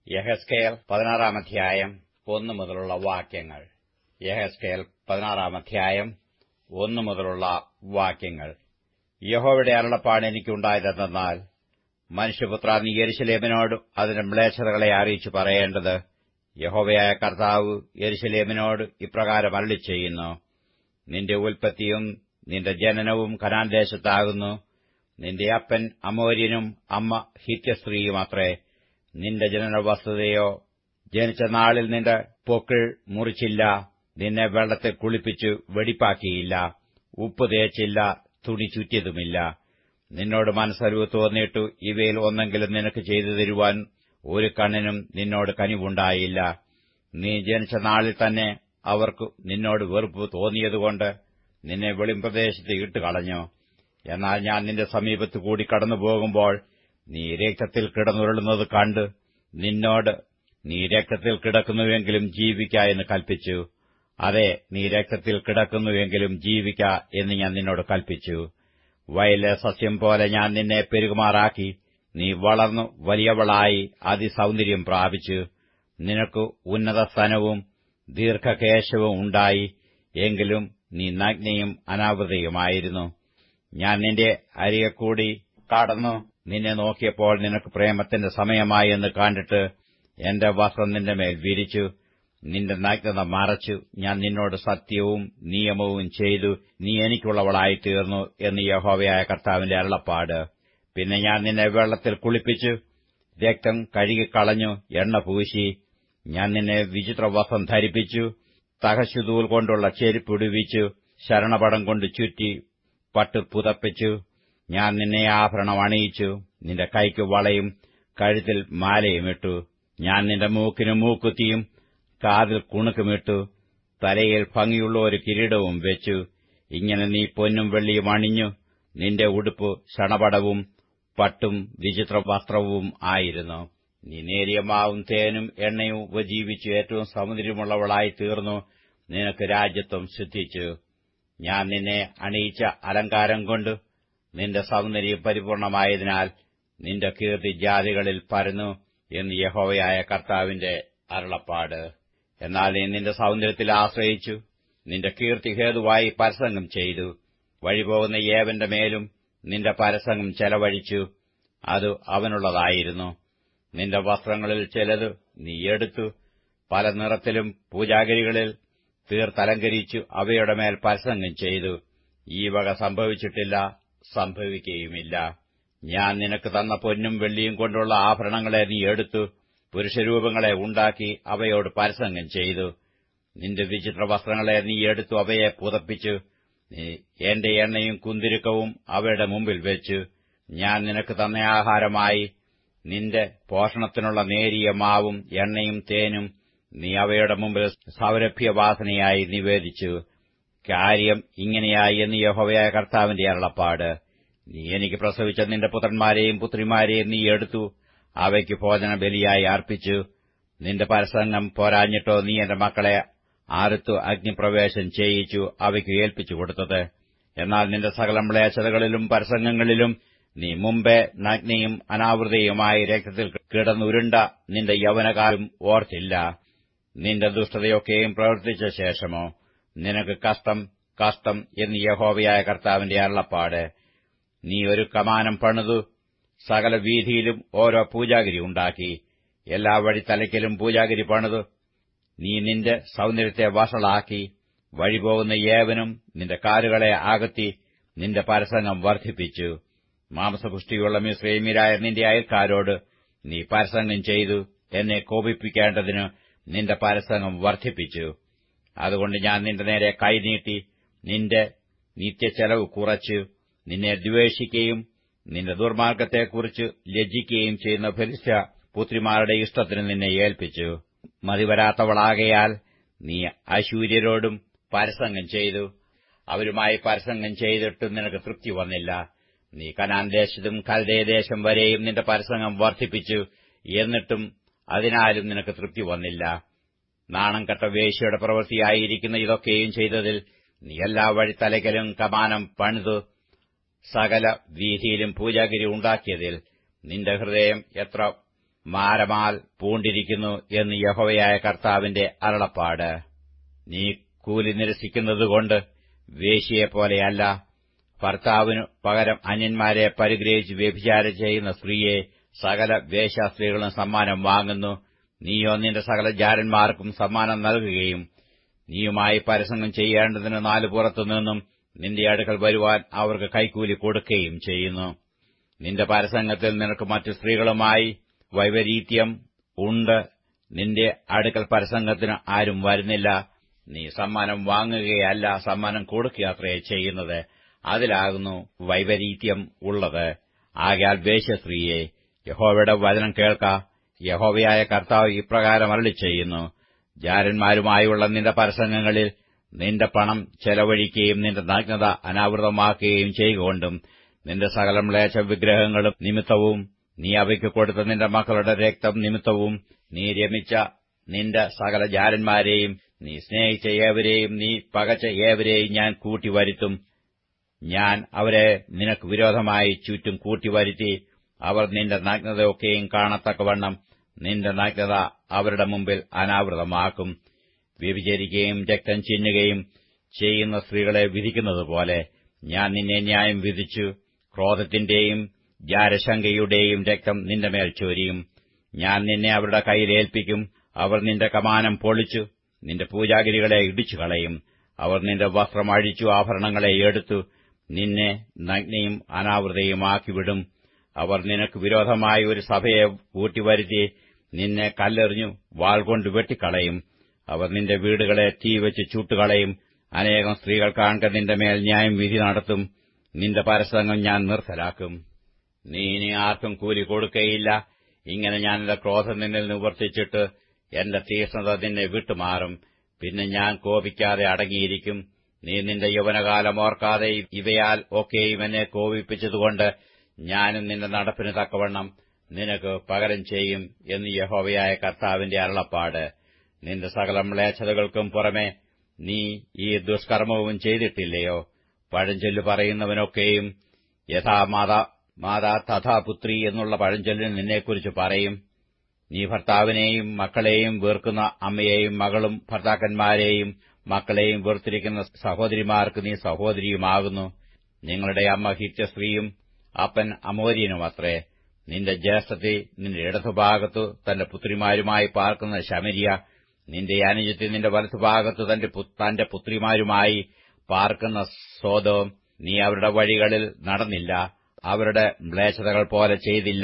യഹസ്കേൽ പതിനാറാം അധ്യായം ഒന്നു മുതലുള്ള വാക്യങ്ങൾ യഹസ്കേൽ പതിനാറാം അധ്യായം ഒന്നു മുതലുള്ള വാക്യങ്ങൾ യഹോവയുടെ അരുളപ്പാട് എനിക്കുണ്ടായതെന്നാൽ മനുഷ്യപുത്ര നീ യെരുശലേമിനോട് അതിന്റെ മ്ലേച്ഛതകളെ അറിയിച്ചു പറയേണ്ടത് യഹോവയായ കർത്താവ് യെരുശലേമിനോട് ഇപ്രകാരം അരളി ചെയ്യുന്നു നിന്റെ ഉൽപ്പത്തിയും നിന്റെ ജനനവും കനാൻ ദേശത്താകുന്നു നിന്റെ അപ്പൻ അമോര്യനും അമ്മ ഹിത്യസ്ത്രീയുമത്രേ നിന്റെ ജനന വസ്തുതയോ ജനിച്ച നാളിൽ നിന്റെ പൊക്കിൾ മുറിച്ചില്ല നിന്നെ വെള്ളത്തിൽ കുളിപ്പിച്ചു വെടിപ്പാക്കിയില്ല ഉപ്പ് തേച്ചില്ല തുണി ചുറ്റിയതുമില്ല നിന്നോട് മനസ്സറിവ് തോന്നിയിട്ടു ഇവയിൽ ഒന്നെങ്കിലും നിനക്ക് ചെയ്തു തരുവാൻ ഒരു കണ്ണിനും നിന്നോട് കനിവുണ്ടായില്ല നീ ജനിച്ച നാളിൽ തന്നെ അവർക്ക് നിന്നോട് വെറുപ്പ് തോന്നിയതുകൊണ്ട് നിന്നെ വെളിംപ്രദേശത്ത് ഇട്ടുകളഞ്ഞു എന്നാൽ ഞാൻ നിന്റെ സമീപത്ത് കൂടി കടന്നു പോകുമ്പോൾ നീ രക്തത്തിൽ കിടന്നുരുളുന്നത് കണ്ട് നിന്നോട് നീ രക്തത്തിൽ കിടക്കുന്നുവെങ്കിലും ജീവിക്ക എന്ന് കൽപ്പിച്ചു അതെ നീ രക്തത്തിൽ കിടക്കുന്നുവെങ്കിലും ജീവിക്ക എന്ന് ഞാൻ നിന്നോട് കൽപ്പിച്ചു വയലെ സസ്യം പോലെ ഞാൻ നിന്നെ പെരുകുമാറാക്കി നീ വളർന്നു വലിയവളായി അതിസൗന്ദര്യം പ്രാപിച്ചു നിനക്ക് ഉന്നത സ്ഥാനവും ദീർഘകേശവും ഉണ്ടായി എങ്കിലും നീ നഗ്നയും അനാവൃതയുമായിരുന്നു ഞാൻ നിന്റെ അരികെക്കൂടി കടന്നു നിന്നെ നോക്കിയപ്പോൾ നിനക്ക് പ്രേമത്തിന്റെ സമയമായി എന്ന് കണ്ടിട്ട് എന്റെ വസ്ത്രം നിന്റെ മേൽ വിരിച്ചു നിന്റെ നഗ്നത മറച്ചു ഞാൻ നിന്നോട് സത്യവും നിയമവും ചെയ്തു നീ എനിക്കുള്ളവളായി തീർന്നു എന്ന് യഹോവയായ കർത്താവിന്റെ അരുളപ്പാട് പിന്നെ ഞാൻ നിന്നെ വെള്ളത്തിൽ കുളിപ്പിച്ചു രക്തം കഴുകിക്കളഞ്ഞു എണ്ണ പൂശി ഞാൻ നിന്നെ വിചിത്ര വസ്ത്രം ധരിപ്പിച്ചു തഹശുതൂൽ കൊണ്ടുള്ള ചെരുപ്പിടുവിച്ചു ശരണപടം കൊണ്ട് ചുറ്റി പട്ട് പുതപ്പിച്ചു ഞാൻ നിന്നെ ആഭരണം അണിയിച്ചു നിന്റെ കൈക്ക് വളയും കഴുത്തിൽ മാലയും ഇട്ടു ഞാൻ നിന്റെ മൂക്കിന് മൂക്കുത്തിയും കാതിൽ കുണുക്കുമിട്ടു തലയിൽ ഭംഗിയുള്ള ഒരു കിരീടവും വെച്ചു ഇങ്ങനെ നീ പൊന്നും വെള്ളിയും അണിഞ്ഞു നിന്റെ ഉടുപ്പ് ശണപടവും പട്ടും വിചിത്ര വസ്ത്രവും ആയിരുന്നു നീ നേരിയ മാവും തേനും എണ്ണയും ഉപജീവിച്ചു ഏറ്റവും സമുദ്രമുള്ളവളായി തീർന്നു നിനക്ക് രാജ്യത്വം സിദ്ധിച്ചു ഞാൻ നിന്നെ അണിയിച്ച അലങ്കാരം കൊണ്ട് നിന്റെ സൗന്ദര്യം പരിപൂർണമായതിനാൽ നിന്റെ കീർത്തി ജാതികളിൽ പരന്നു എന്ന് യഹോവയായ കർത്താവിന്റെ അരുളപ്പാട് എന്നാൽ നീ നിന്റെ സൗന്ദര്യത്തിൽ ആശ്രയിച്ചു നിന്റെ കീർത്തി ഹേതുവായി പരസംഗം ചെയ്തു വഴിപോകുന്ന ഏവന്റെ മേലും നിന്റെ പരസംഗം ചെലവഴിച്ചു അത് അവനുള്ളതായിരുന്നു നിന്റെ വസ്ത്രങ്ങളിൽ ചിലത് നീ എടുത്തു പല നിറത്തിലും പൂജാഗിരികളിൽ തീർത്തലങ്കരിച്ചു അവയുടെ മേൽ പരസംഗം ചെയ്തു ഈ വക സംഭവിച്ചിട്ടില്ല സംഭവിക്കുകയുമില്ല ഞാൻ നിനക്ക് തന്ന പൊന്നും വെള്ളിയും കൊണ്ടുള്ള ആഭരണങ്ങളെ നീ എടുത്തു പുരുഷരൂപങ്ങളെ ഉണ്ടാക്കി അവയോട് പരസംഗം ചെയ്തു നിന്റെ വിചിത്ര വസ്ത്രങ്ങളെ നീ എടുത്തു അവയെ പുതപ്പിച്ചു എന്റെ എണ്ണയും കുന്തിരുക്കവും അവയുടെ മുമ്പിൽ വെച്ചു ഞാൻ നിനക്ക് തന്ന ആഹാരമായി നിന്റെ പോഷണത്തിനുള്ള നേരിയ മാവും എണ്ണയും തേനും നീ അവയുടെ മുമ്പിൽ സൗരഭ്യവാസനയായി നിവേദിച്ചു കാര്യം ഇങ്ങനെയായി എന്ന് യഹോവയായ കർത്താവിന്റെ അരുളപ്പാട് നീ എനിക്ക് പ്രസവിച്ച നിന്റെ പുത്രന്മാരെയും പുത്രിമാരെയും നീ എടുത്തു അവയ്ക്ക് ഭോജന ബലിയായി അർപ്പിച്ചു നിന്റെ പരസംഗം പോരാഞ്ഞിട്ടോ നീ എന്റെ മക്കളെ ആരത്തു അഗ്നിപ്രവേശം ചെയ്യിച്ചു അവയ്ക്ക് ഏൽപ്പിച്ചു കൊടുത്തത് എന്നാൽ നിന്റെ സകല മ്ലേച്ഛതകളിലും പരസംഗങ്ങളിലും നീ മുമ്പേ നഗ്നയും അനാവൃതയുമായി രക്തത്തിൽ കിടന്നുരുണ്ട നിന്റെ യൗവനകാലം ഓർത്തില്ല നിന്റെ ദുഷ്ടതയൊക്കെയും പ്രവർത്തിച്ച ശേഷമോ നിനക്ക് കഷ്ടം കഷ്ടം എന്ന് യഹോവയായ കർത്താവിന്റെ അരുളപ്പാട് നീ ഒരു കമാനം പണിതു സകല വീതിയിലും ഓരോ പൂജാഗിരി ഉണ്ടാക്കി എല്ലാ വഴിത്തലയ്ക്കലും പൂജാഗിരി പണിതു നീ നിന്റെ സൗന്ദര്യത്തെ വഷളാക്കി വഴിപോകുന്ന ഏവനും നിന്റെ കാലുകളെ അകത്തി നിന്റെ പരസംഗം വർദ്ധിപ്പിച്ചു മാംസപുഷ്ടിയുള്ള മിശ്രൈമിരായ നിന്റെ അയൽക്കാരോട് നീ പരസംഗം ചെയ്തു എന്നെ കോപിപ്പിക്കേണ്ടതിന് നിന്റെ പരസംഗം വർദ്ധിപ്പിച്ചു അതുകൊണ്ട് ഞാൻ നിന്റെ നേരെ കൈനീട്ടി നിന്റെ നിത്യച്ചെലവ് കുറച്ചു നിന്നെ ദ്വേഷിക്കുകയും നിന്റെ ദുർമാർഗത്തെക്കുറിച്ച് ലജ്ജിക്കുകയും ചെയ്യുന്ന ഫലിസ്യ പുത്രിമാരുടെ ഇഷ്ടത്തിന് നിന്നെ ഏൽപ്പിച്ചു മതിവരാത്തവളാകയാൽ നീ അശൂര്യരോടും പരസംഗം ചെയ്തു അവരുമായി പരസംഗം ചെയ്തിട്ടും നിനക്ക് തൃപ്തി വന്നില്ല നീ കനാൻ ദേശത്തും കൽദയദേശം വരെയും നിന്റെ പരസംഗം വർദ്ധിപ്പിച്ചു എന്നിട്ടും അതിനാലും നിനക്ക് തൃപ്തി വന്നില്ല നാണം കെട്ട വേശ്യയുടെ പ്രവൃത്തിയായിരിക്കുന്ന ഇതൊക്കെയും ചെയ്തതിൽ നീ എല്ലാ വഴിത്തലയ്ക്കലും കമാനം പണിതു സകല വീതിയിലും പൂജാഗിരി ഉണ്ടാക്കിയതിൽ നിന്റെ ഹൃദയം എത്ര മാരമാൽ പൂണ്ടിരിക്കുന്നു എന്ന് യഹോവയായ കർത്താവിന്റെ അരുളപ്പാട് നീ കൂലി നിരസിക്കുന്നതുകൊണ്ട് വേശിയെപ്പോലെയല്ല ഭർത്താവിനു പകരം അന്യന്മാരെ പരിഗ്രഹിച്ച് വ്യഭിചാരം ചെയ്യുന്ന സ്ത്രീയെ സകല വേശ്യാസ്ത്രീകളും സമ്മാനം വാങ്ങുന്നു നീയോ നിന്റെ സകല ജാരന്മാർക്കും സമ്മാനം നൽകുകയും നീയുമായി പരസംഗം ചെയ്യേണ്ടതിന് നാലു പുറത്തുനിന്നും നിന്റെ അടുക്കൽ വരുവാൻ അവർക്ക് കൈക്കൂലി കൊടുക്കുകയും ചെയ്യുന്നു നിന്റെ പരസംഗത്തിൽ നിനക്ക് മറ്റു സ്ത്രീകളുമായി വൈപരീത്യം ഉണ്ട് നിന്റെ അടുക്കൽ പരസംഗത്തിന് ആരും വരുന്നില്ല നീ സമ്മാനം വാങ്ങുകയല്ല സമ്മാനം കൊടുക്കുകയത്രേ ചെയ്യുന്നത് അതിലാകുന്നു വൈപരീത്യം ഉള്ളത് ആകയാൽ വേശ്യസ്ത്രീയെ യഹോവയുടെ വചനം കേൾക്ക യഹോവയായ കർത്താവ് ഇപ്രകാരം അരളി ചെയ്യുന്നു ജാരന്മാരുമായുള്ള നിന്റെ പരസംഗങ്ങളിൽ നിന്റെ പണം ചെലവഴിക്കുകയും നിന്റെ നഗ്നത അനാവൃതമാക്കുകയും ചെയ്യുകൊണ്ടും നിന്റെ സകല മ്ലേച്ഛ വിഗ്രഹങ്ങളും നിമിത്തവും നീ അവയ്ക്ക് കൊടുത്ത നിന്റെ മക്കളുടെ രക്തം നിമിത്തവും നീ രമിച്ച നിന്റെ സകല ജാരന്മാരെയും നീ സ്നേഹിച്ച ഏവരെയും നീ പകച്ച ഏവരെയും ഞാൻ കൂട്ടിവരുത്തും ഞാൻ അവരെ നിനക്ക് വിരോധമായി ചുറ്റും കൂട്ടിവരുത്തി അവർ നിന്റെ നഗ്നതയൊക്കെയും കാണത്തക്കവണ്ണം നിന്റെ നഗ്നത അവരുടെ മുമ്പിൽ അനാവൃതമാക്കും വ്യഭിചരിക്കുകയും രക്തം ചിന്നുകയും ചെയ്യുന്ന സ്ത്രീകളെ വിധിക്കുന്നതുപോലെ ഞാൻ നിന്നെ ന്യായം വിധിച്ചു ക്രോധത്തിന്റെയും ജാരശങ്കയുടെയും രക്തം നിന്റെ മേൽ ചൊരിയും ഞാൻ നിന്നെ അവരുടെ കയ്യിൽ ഏൽപ്പിക്കും അവർ നിന്റെ കമാനം പൊളിച്ചു നിന്റെ പൂജാഗിരികളെ ഇടിച്ചു കളയും അവർ നിന്റെ വസ്ത്രം അഴിച്ചു ആഭരണങ്ങളെ എടുത്തു നിന്നെ നഗ്നയും അനാവൃതയുമാക്കിവിടും അവർ നിനക്ക് വിരോധമായി ഒരു സഭയെ കൂട്ടിവരുത്തി നിന്നെ കല്ലെറിഞ്ഞു വാൾ കൊണ്ട് വെട്ടിക്കളയും അവർ നിന്റെ വീടുകളെ തീവച്ച് ചുട്ടുകളയും അനേകം സ്ത്രീകൾ കാണുക നിന്റെ മേൽ ന്യായം വിധി നടത്തും നിന്റെ പരസംഗം ഞാൻ നിർത്തലാക്കും നീ ഇനി ആർക്കും കൂലി കൊടുക്കയില്ല ഇങ്ങനെ ഞാൻ എന്റെ ക്രോധം നിന്നിൽ നിവർത്തിച്ചിട്ട് എന്റെ തീഷ്ണത നിന്നെ വിട്ടുമാറും പിന്നെ ഞാൻ കോപിക്കാതെ അടങ്ങിയിരിക്കും നീ നിന്റെ യൗവനകാലം ഓർക്കാതെ ഇവയാൽ ഒക്കെയും എന്നെ കോപിപ്പിച്ചതുകൊണ്ട് ഞാനും നിന്റെ നടപ്പിന് തക്കവണ്ണം നിനക്ക് പകരം ചെയ്യും എന്ന് യഹോവയായ കർത്താവിന്റെ അരുളപ്പാട് നിന്റെ സകല മ്ലേച്ഛതകൾക്കും പുറമെ നീ ഈ ദുഷ്കർമ്മവും ചെയ്തിട്ടില്ലയോ പഴഞ്ചൊല്ല് പറയുന്നവനൊക്കെയും യഥാ മാതാ മാതാ തഥാ പുത്രി എന്നുള്ള പഴഞ്ചൊല്ലിന് നിന്നെക്കുറിച്ച് പറയും നീ ഭർത്താവിനെയും മക്കളെയും വെറുക്കുന്ന അമ്മയെയും മകളും ഭർത്താക്കന്മാരെയും മക്കളെയും വെറുത്തിരിക്കുന്ന സഹോദരിമാർക്ക് നീ സഹോദരിയുമാകുന്നു നിങ്ങളുടെ അമ്മ ഹിത്യ സ്ത്രീയും അപ്പൻ അമോര്യനുമത്രേ നിന്റെ ജ്യേഷ്ഠത്തെ നിന്റെ ഇടതുഭാഗത്തു തന്റെ പുത്രിമാരുമായി പാർക്കുന്ന ശമരിയ നിന്റെ അനുജത്തി നിന്റെ വലതുഭാഗത്തു തന്റെ തന്റെ പുത്രിമാരുമായി പാർക്കുന്ന സോതോം നീ അവരുടെ വഴികളിൽ നടന്നില്ല അവരുടെ മ്ലേച്ഛതകൾ പോലെ ചെയ്തില്ല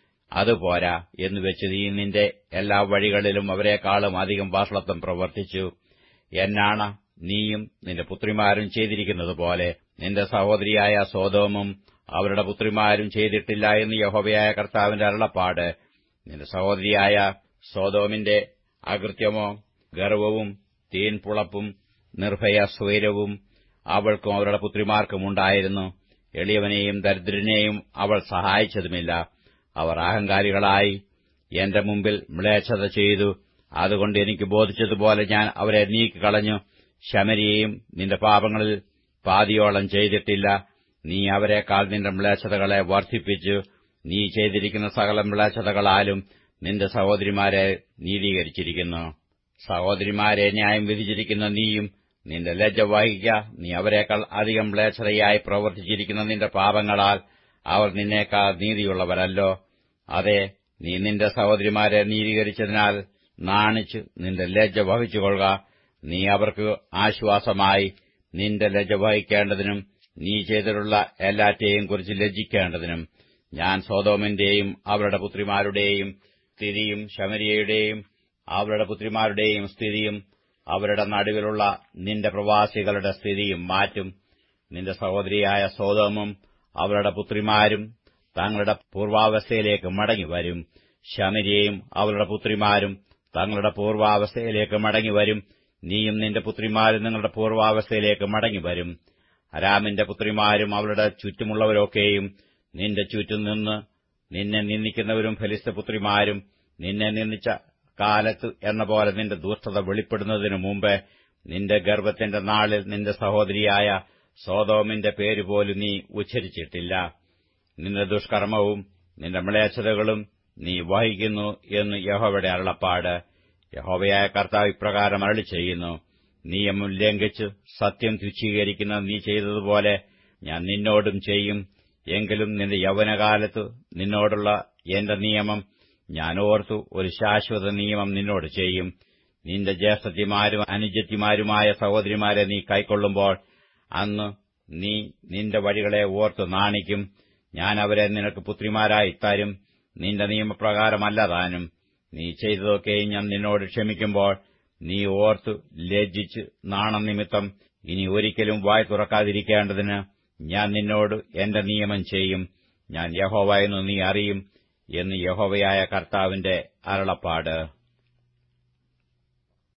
അതുപോരാ എന്നുവെച്ച് നീ നിന്റെ എല്ലാ വഴികളിലും അവരെക്കാളും അധികം വാഷളത്വം പ്രവർത്തിച്ചു എന്നാണ് നീയും നിന്റെ പുത്രിമാരും ചെയ്തിരിക്കുന്നതുപോലെ നിന്റെ സഹോദരിയായ സോതോമും അവരുടെ പുത്രിമാരും ചെയ്തിട്ടില്ല എന്ന് യഹോവയായ കർത്താവിന്റെ അരുളപ്പാട് നിന്റെ സഹോദരിയായ സോതോമിന്റെ അകൃത്യമോ ഗർവവും തീൻപുളപ്പും നിർഭയ സ്വൈരവും അവൾക്കും അവരുടെ പുത്രിമാർക്കും ഉണ്ടായിരുന്നു എളിയവനെയും ദരിദ്രനെയും അവൾ സഹായിച്ചതുമില്ല അവർ അഹങ്കാരികളായി എന്റെ മുമ്പിൽ മ്ലേച്ഛത ചെയ്തു അതുകൊണ്ട് എനിക്ക് ബോധിച്ചതുപോലെ ഞാൻ അവരെ നീക്കിക്കളഞ്ഞു ശമരിയെയും നിന്റെ പാപങ്ങളിൽ പാതിയോളം ചെയ്തിട്ടില്ല നീ അവരെക്കാൾ നിന്റെ മ്ലേച്ഛതകളെ വർദ്ധിപ്പിച്ചു നീ ചെയ്തിരിക്കുന്ന സകല മ്ലേച്ഛതകളാലും നിന്റെ സഹോദരിമാരെ നീതീകരിച്ചിരിക്കുന്നു സഹോദരിമാരെ ന്യായം വിധിച്ചിരിക്കുന്ന നീയും നിന്റെ ലജ്ജ വഹിക്ക നീ അവരെക്കാൾ അധികം മ്ലേച്ഛതയായി പ്രവർത്തിച്ചിരിക്കുന്ന നിന്റെ പാപങ്ങളാൽ അവർ നിന്നേക്കാൾ നീതിയുള്ളവരല്ലോ അതെ നീ നിന്റെ സഹോദരിമാരെ നീതീകരിച്ചതിനാൽ നാണിച്ച് നിന്റെ ലജ്ജ വഹിച്ചുകൊള്ളുക നീ അവർക്ക് ആശ്വാസമായി നിന്റെ ലജ്ജ വഹിക്കേണ്ടതിനും നീ ചെയ്തിട്ടുള്ള എല്ലാറ്റെയും കുറിച്ച് ലജ്ജിക്കേണ്ടതിനും ഞാൻ സോതോമിന്റെയും അവരുടെ പുത്രിമാരുടെയും സ്ഥിതിയും ശമരിയയുടെയും അവരുടെ പുത്രിമാരുടെയും സ്ഥിതിയും അവരുടെ നടുവിലുള്ള നിന്റെ പ്രവാസികളുടെ സ്ഥിതിയും മാറ്റും നിന്റെ സഹോദരിയായ സോതോമും അവരുടെ പുത്രിമാരും തങ്ങളുടെ പൂർവാവസ്ഥയിലേക്ക് മടങ്ങിവരും ശമരിയയും അവരുടെ പുത്രിമാരും തങ്ങളുടെ പൂർവാവസ്ഥയിലേക്ക് മടങ്ങിവരും നീയും നിന്റെ പുത്രിമാരും നിങ്ങളുടെ പൂർവാവസ്ഥയിലേക്ക് മടങ്ങിവരും അരാമിന്റെ പുത്രിമാരും അവരുടെ ചുറ്റുമുള്ളവരൊക്കെയും നിന്റെ ചുറ്റും നിന്ന് നിന്നെ നിന്ദിക്കുന്നവരും ഫലിസ്ത പുത്രിമാരും നിന്നെ നിന്ദിച്ച കാലത്ത് എന്ന പോലെ നിന്റെ ദുഷ്ടത വെളിപ്പെടുന്നതിനു മുമ്പ് നിന്റെ ഗർഭത്തിന്റെ നാളിൽ നിന്റെ സഹോദരിയായ സോതോമിന്റെ പേരുപോലും നീ ഉച്ചരിച്ചിട്ടില്ല നിന്റെ ദുഷ്കർമ്മവും നിന്റെ മ്ലേച്ഛതകളും നീ വഹിക്കുന്നു എന്ന് യഹോവയുടെ അരുളപ്പാട് യഹോവയായ കർത്താവ് ഇപ്രകാരം അരളി ചെയ്യുന്നു നിയമം ലംഘിച്ച് സത്യം തുച്ഛീകരിക്കുന്ന നീ ചെയ്തതുപോലെ ഞാൻ നിന്നോടും ചെയ്യും എങ്കിലും നിന്റെ യൗവനകാലത്ത് നിന്നോടുള്ള എന്റെ നിയമം ഞാൻ ഓർത്തു ഒരു ശാശ്വത നിയമം നിന്നോട് ചെയ്യും നിന്റെ ജ്യേഷ്ഠത്തിമാരും അനുജത്തിമാരുമായ സഹോദരിമാരെ നീ കൈക്കൊള്ളുമ്പോൾ അന്ന് നീ നിന്റെ വഴികളെ ഓർത്ത് നാണിക്കും ഞാൻ അവരെ നിനക്ക് പുത്രിമാരായി തരും നിന്റെ നിയമപ്രകാരമല്ലതാനും നീ ചെയ്തതൊക്കെയും ഞാൻ നിന്നോട് ക്ഷമിക്കുമ്പോൾ നീ ഓർത്ത് ലജ്ജിച്ച് നാണം നിമിത്തം ഇനി ഒരിക്കലും വാய் തുറക്കാതിരിക്കേണ്ടതിന് ഞാൻ നിന്നോട് എന്റെ നിയമം ചെയ്യും ഞാൻ യഹോവ എന്ന് നീ അറിയും എന്ന് യഹോവയായ കർത്താവിന്റെ അരുളപ്പാട്